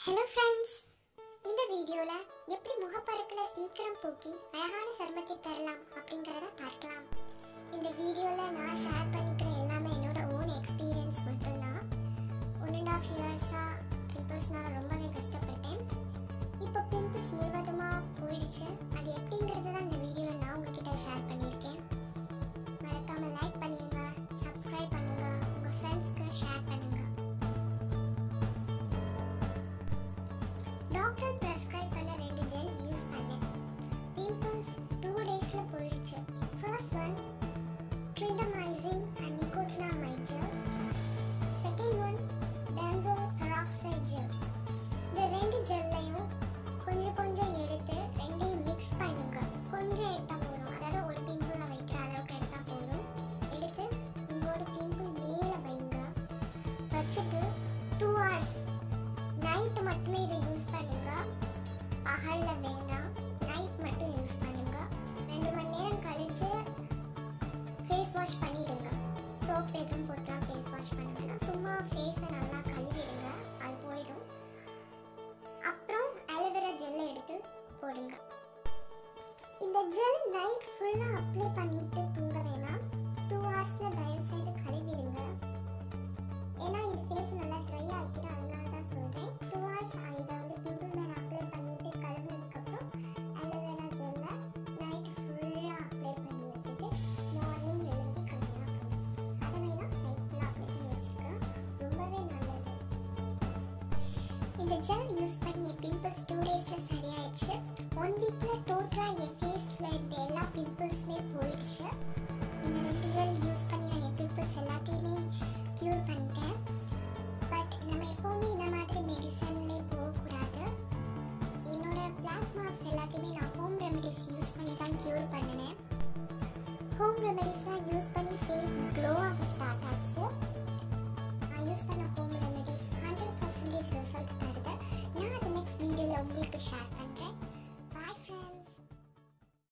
hello friends இந்த வீடியோவில் எப்படி முகப்பருக்களை சீக்கிரம் போக்கி அழகான சருமத்தை பெறலாம் அப்படிங்கிறத பார்க்கலாம் இந்த வீடியோவில் நான் ஷேர் பண்ணிக்கிற எல்லாமே என்னோட ஓன் எக்ஸ்பீரியன்ஸ் மட்டும்தான் ஒன் அண்ட் ஆஃப் இயர்ஸாக பிம்பிள்ஸ்னால் ரொம்பவே கஷ்டப்பட்டேன் இப்போ பிம்பிள்ஸ் முழுவதுமாக போயிடுச்சு அது எப்படிங்கிறது தான் இந்த வீடியோவில் நான் உங்ககிட்ட ஷேர் பண்ணியிருக்கேன் மறக்காமல் லைக் பண்ணிடுங்க சப்ஸ்கிரைப் பண்ணுங்க உங்கள் ஃப்ரெண்ட்ஸ்க்கு ஷேர் பண்ணுங்க டாக்டர் prescribe பண்ண ரெண்டு ஜெல் யூஸ் பண்ணேன் பிம்பிள்ஸ் டூ டேஸில் போயிடுச்சு first one clindamycin and nicotinamide gel second one benzoyl peroxide gel இந்த ரெண்டு ஜெல்லையும் கொஞ்சம் கொஞ்சம் எடுத்து ரெண்டையும் மிக்ஸ் பண்ணுங்க கொஞ்சம் எடுத்தால் போதும் அதாவது ஒரு பிம்பிளில் வைக்கிற அளவுக்கு எடுத்தால் போதும் எடுத்து உங்களோட பிம்பிள் மேலே வைங்க வச்சுட்டு டூ ஹவர்ஸ் நைட் மட்டுமே இதை யூஸ் பண்ணுங்க பகல்ல வேணாம் நைட் மட்டும் யூஸ் பண்ணுங்க ரெண்டு மணி நேரம் கழிச்சு ஃபேஸ் வாஷ் பண்ணிடுங்க சோப் எதுவும் போட்டுலாம் ஃபேஸ் வாஷ் பண்ண வேணாம் சும்மா ஃபேஸை நல்லா கழுவிடுங்க அது போயிடும் அப்புறம் அலோவேரா ஜெல்லை எடுத்து போடுங்க இந்த ஜெல் நைட் ஃபுல்லாக அப்ளை பண்ணிட்டு தூங்க வேணாம் டூ ஹவர்ஸில் தயவு செய்து கழுவிடுங்க ஏன்னா இது ஃபேஸ் நல்லா ட்ரை ஆகிடும் அதனால தான் சொல்கிறேன் டூ ஹவர்ஸ் இதை வந்து பிம்பிள் மேலே அப்ளை பண்ணிட்டு கழுவினதுக்கப்புறம் அலோவேரா ஜெல்லை நைட் ஃபுல்லாக அப்ளை பண்ணி வச்சுட்டு மார்னிங் எழுந்து கழுவினா போதும் அதை வேணால் நைட் ஃபுல்லாக அப்ளை பண்ணி வச்சுக்கலாம் ரொம்பவே நல்லது இந்த ஜெல் யூஸ் பண்ணி என் பிம்பிள்ஸ் டூ டேஸில் சரியாயிடுச்சு ஒன் வீக்கில் டோட்டலாக என் ஃபேஸில் இருந்த எல்லா பிம்பிள்ஸுமே போயிடுச்சு இந்த ரெண்டு ஜெல் யூஸ் பண்ணி நான் என் பிம்பிள்ஸ் எல்லாத்தையுமே க்யூர் பண்ணிட்டேன்